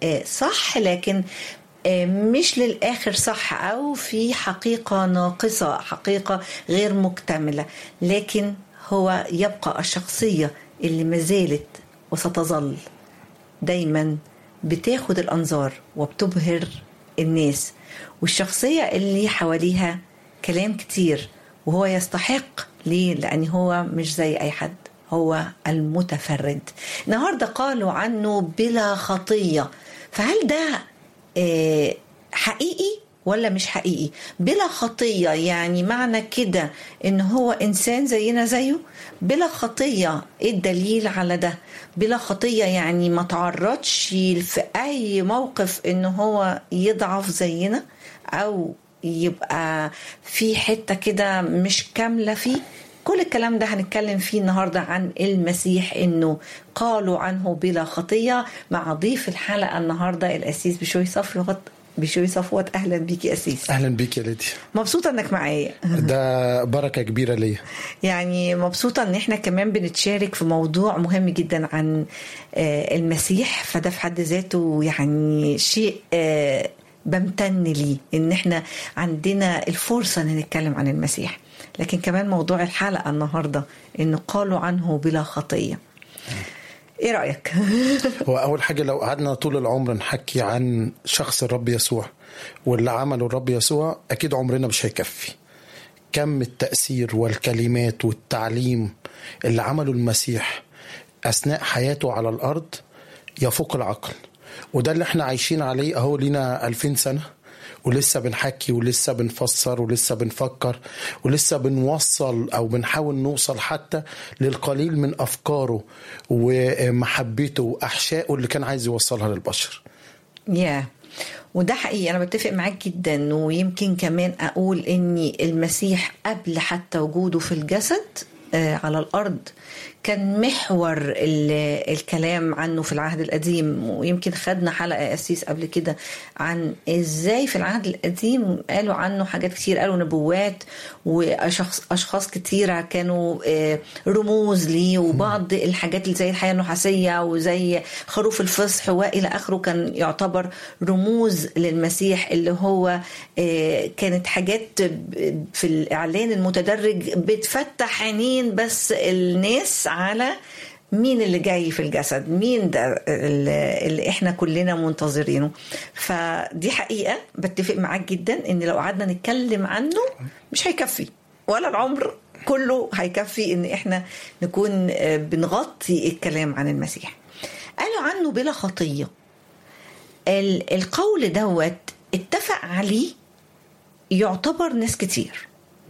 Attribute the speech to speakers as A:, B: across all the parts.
A: آه، صح لكن آه، مش للآخر صح أو في حقيقة ناقصة حقيقة غير مكتملة لكن هو يبقى الشخصية اللي ما زالت وستظل دايما بتاخد الأنظار وبتبهر الناس والشخصية اللي حواليها كلام كتير وهو يستحق ليه؟ لأن هو مش زي أي حد هو المتفرد النهاردة قالوا عنه بلا خطية فهل ده آه، حقيقي ولا مش حقيقي بلا خطية يعني معنى كده ان هو انسان زينا زيه بلا خطية ايه الدليل على ده بلا خطية يعني ما تعرضش في اي موقف ان هو يضعف زينا او يبقى في حتة كده مش كاملة فيه كل الكلام ده هنتكلم فيه النهاردة عن المسيح انه قالوا عنه بلا خطية مع ضيف الحلقة النهاردة الأسيس بشوي صفوت بشوي صفوت أهلا بيك يا أسيس
B: اهلا بيك يا ليديا
A: مبسوطة انك معايا
B: ده بركه كبيره ليا
A: يعني مبسوطة ان احنا كمان بنتشارك في موضوع مهم جدا عن آه، المسيح فده في حد ذاته يعني شيء آه، بمتن ليه ان احنا عندنا الفرصة ان نتكلم عن المسيح لكن كمان موضوع الحلقة النهاردة انه قالوا عنه بلا خطية ايه رأيك؟
B: هو اول حاجه لو قعدنا طول العمر نحكي عن شخص الرب يسوع واللي عمله الرب يسوع اكيد عمرنا مش هيكفي كم التاثير والكلمات والتعليم اللي عمله المسيح اثناء حياته على الارض يفوق العقل وده اللي احنا عايشين عليه اهو لينا 2000 سنه ولسه بنحكي ولسه بنفسر ولسه بنفكر ولسه بنوصل او بنحاول نوصل حتى للقليل من افكاره ومحبته واحشائه اللي كان عايز يوصلها للبشر
A: يا وده حقيقي انا بتفق معاك جدا ويمكن كمان اقول ان المسيح قبل حتى وجوده في الجسد آه، على الارض كان محور ال- الكلام عنه في العهد القديم ويمكن خدنا حلقه اسيس قبل كده عن ازاي في العهد القديم قالوا عنه حاجات كتير قالوا نبوات واشخاص اشخاص كتيره كانوا آه، رموز ليه وبعض الحاجات اللي زي الحياه النحاسيه وزي خروف الفصح والى اخره كان يعتبر رموز للمسيح اللي هو آه، كانت حاجات ب- في الاعلان المتدرج بتفتح عينين بس الناس على مين اللي جاي في الجسد مين ده اللي اللي احنا كلنا منتظرينه فدي حقيقة بتفق معاك جدا ان لو قعدنا نتكلم عنه مش هيكفي ولا العمر كله هيكفي ان احنا نكون آه، بنغطي الكلام عن المسيح قالوا عنه بلا خطية ال- القول دوت اتفق عليه يعتبر ناس كتير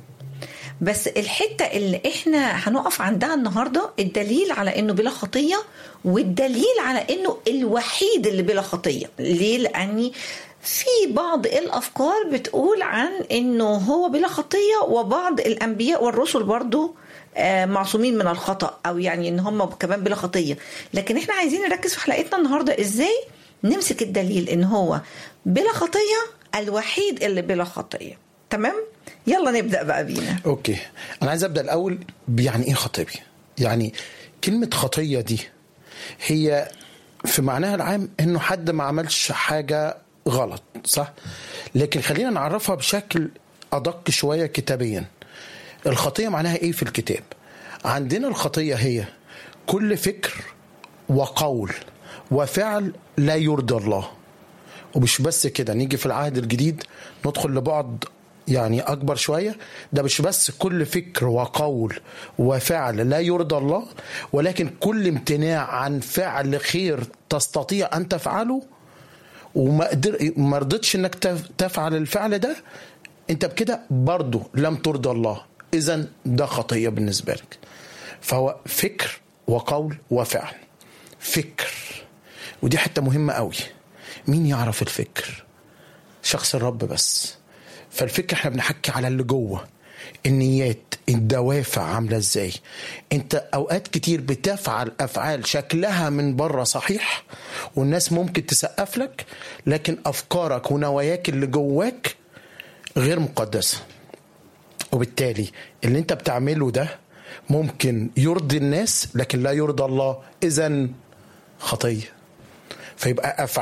A: بس الحتة اللي احنا هنقف عندها النهاردة الدليل على انه بلا خطية والدليل على انه الوحيد اللي بلا خطية ليه لاني في بعض الافكار بتقول عن انه هو بلا خطية وبعض الانبياء والرسل برضو آه، معصومين من الخطأ او يعني ان هم كمان بلا خطية لكن احنا عايزين نركز في حلقتنا النهاردة ازاي نمسك الدليل ان هو بلا خطية الوحيد اللي بلا خطية تمام يلا نبدأ بقى بينا
B: اوكي انا عايز ابدا الاول يعني ايه خطيه يعني كلمه خطيه دي هي في معناها العام انه حد ما عملش حاجه غلط صح لكن خلينا نعرفها بشكل ادق شويه كتابيا الخطيه معناها ايه في الكتاب عندنا الخطيه هي كل فكر وقول وفعل لا يرضي الله ومش بس كده نيجي في العهد الجديد ندخل لبعض يعني اكبر شويه ده مش بس كل فكر وقول وفعل لا يرضى الله ولكن كل امتناع عن فعل خير تستطيع ان تفعله وما قدر ما رضيتش انك تف- تفعل الفعل ده انت بكده برضه لم ترضى الله اذا ده خطيه بالنسبه لك فهو فكر وقول وفعل فكر ودي حته مهمه قوي مين يعرف الفكر شخص الرب بس فالفكر احنا بنحكي على اللي جوه النيات الدوافع عامله ازاي انت اوقات كتير بتفعل افعال شكلها من بره صحيح والناس ممكن تسقف لك لكن افكارك ونواياك اللي جواك غير مقدسه وبالتالي اللي انت بتعمله ده ممكن يرضي الناس لكن لا يرضى الله اذا خطيه فيبقى افعال